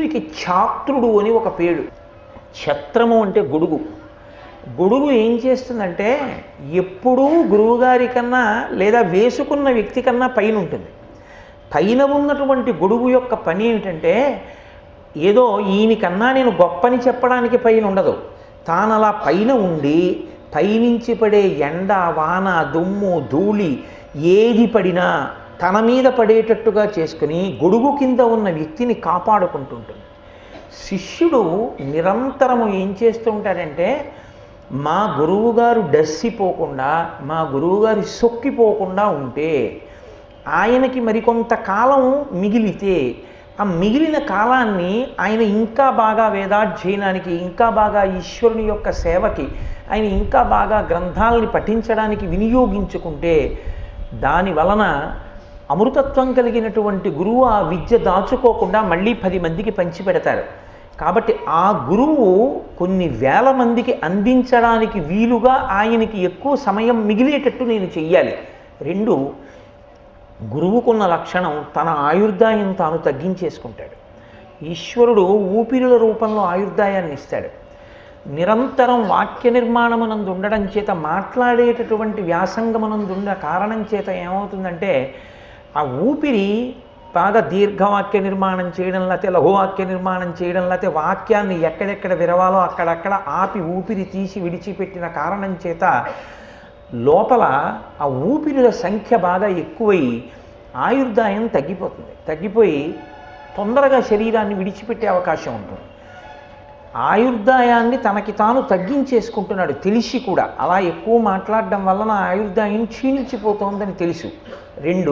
ఊపిరికి ఛాత్రుడు అని ఒక పేరు ఛత్రము అంటే గొడుగు గొడుగు ఏం చేస్తుందంటే ఎప్పుడూ గురువుగారి కన్నా లేదా వేసుకున్న వ్యక్తి కన్నా పైన ఉంటుంది పైన ఉన్నటువంటి గొడుగు యొక్క పని ఏమిటంటే ఏదో ఈయనకన్నా నేను గొప్పని చెప్పడానికి పైన ఉండదు తాను అలా పైన ఉండి పైనుంచి పడే ఎండ వాన దుమ్ము ధూళి ఏది పడినా తన మీద పడేటట్టుగా చేసుకుని గొడుగు కింద ఉన్న వ్యక్తిని కాపాడుకుంటుంటుంది శిష్యుడు నిరంతరము ఏం చేస్తూ ఉంటాడంటే మా గురువుగారు డస్సిపోకుండా మా గురువుగారు సొక్కిపోకుండా ఉంటే ఆయనకి మరికొంత కాలం మిగిలితే ఆ మిగిలిన కాలాన్ని ఆయన ఇంకా బాగా వేదాధ్యయనానికి ఇంకా బాగా ఈశ్వరుని యొక్క సేవకి ఆయన ఇంకా బాగా గ్రంథాలని పఠించడానికి వినియోగించుకుంటే దాని వలన అమృతత్వం కలిగినటువంటి గురువు ఆ విద్య దాచుకోకుండా మళ్ళీ పది మందికి పంచిపెడతారు కాబట్టి ఆ గురువు కొన్ని వేల మందికి అందించడానికి వీలుగా ఆయనకి ఎక్కువ సమయం మిగిలేటట్టు నేను చెయ్యాలి రెండు గురువుకున్న లక్షణం తన ఆయుర్దాయం తాను తగ్గించేసుకుంటాడు ఈశ్వరుడు ఊపిరుల రూపంలో ఆయుర్దాయాన్ని ఇస్తాడు నిరంతరం వాక్య నిర్మాణమునందు ఉండడం చేత మాట్లాడేటటువంటి వ్యాసంగమునందు ఉన్న కారణం చేత ఏమవుతుందంటే ఆ ఊపిరి బాగా దీర్ఘవాక్య నిర్మాణం చేయడం లేకపోతే లఘువాక్య నిర్మాణం చేయడం లేకపోతే వాక్యాన్ని ఎక్కడెక్కడ విరవాలో అక్కడక్కడ ఆపి ఊపిరి తీసి విడిచిపెట్టిన కారణం చేత లోపల ఆ ఊపిరిల సంఖ్య బాగా ఎక్కువై ఆయుర్దాయం తగ్గిపోతుంది తగ్గిపోయి తొందరగా శరీరాన్ని విడిచిపెట్టే అవకాశం ఉంటుంది ఆయుర్దాయాన్ని తనకి తాను తగ్గించేసుకుంటున్నాడు తెలిసి కూడా అలా ఎక్కువ మాట్లాడడం వలన ఆయుర్దాయం క్షీణించిపోతోందని తెలుసు రెండు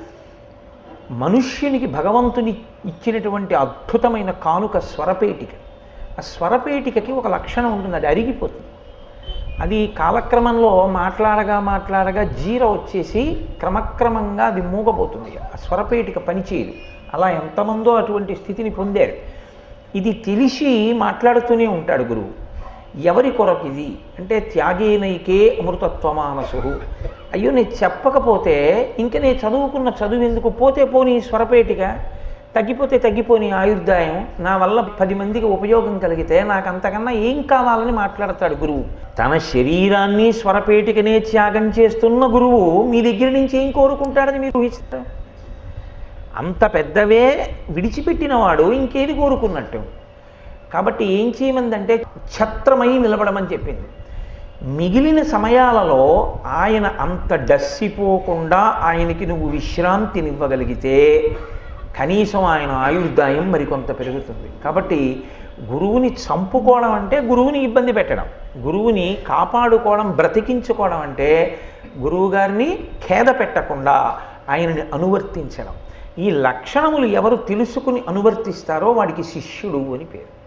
మనుష్యునికి భగవంతుని ఇచ్చినటువంటి అద్భుతమైన కానుక స్వరపేటిక ఆ స్వరపేటికకి ఒక లక్షణం ఉంటుంది అది అరిగిపోతుంది అది కాలక్రమంలో మాట్లాడగా మాట్లాడగా జీర వచ్చేసి క్రమక్రమంగా అది మూగబోతుంది ఆ స్వరపేటిక పనిచేయదు అలా ఎంతమందో అటువంటి స్థితిని పొందారు ఇది తెలిసి మాట్లాడుతూనే ఉంటాడు గురువు ఎవరి కొరకు ఇది అంటే త్యాగేనైకే అమృతత్వమానసు అయ్యో నేను చెప్పకపోతే ఇంక నేను చదువుకున్న చదువు ఎందుకు పోతే పోనీ స్వరపేటిక తగ్గిపోతే తగ్గిపోని ఆయుర్దాయం నా వల్ల పది మందికి ఉపయోగం కలిగితే నాకు అంతకన్నా ఏం కావాలని మాట్లాడతాడు గురువు తన శరీరాన్ని స్వరపేటికనే త్యాగం చేస్తున్న గురువు మీ దగ్గర నుంచి ఏం కోరుకుంటాడని మీరు ఊహిస్తారు అంత పెద్దవే విడిచిపెట్టినవాడు ఇంకేది కోరుకున్నట్టు కాబట్టి ఏం చేయమందంటే ఛత్రమై నిలబడమని చెప్పింది మిగిలిన సమయాలలో ఆయన అంత డస్సిపోకుండా ఆయనకి నువ్వు విశ్రాంతినివ్వగలిగితే కనీసం ఆయన ఆయుర్దాయం మరికొంత పెరుగుతుంది కాబట్టి గురువుని చంపుకోవడం అంటే గురువుని ఇబ్బంది పెట్టడం గురువుని కాపాడుకోవడం బ్రతికించుకోవడం అంటే గురువుగారిని ఖేద పెట్టకుండా ఆయనని అనువర్తించడం ఈ లక్షణములు ఎవరు తెలుసుకుని అనువర్తిస్తారో వాడికి శిష్యుడు అని పేరు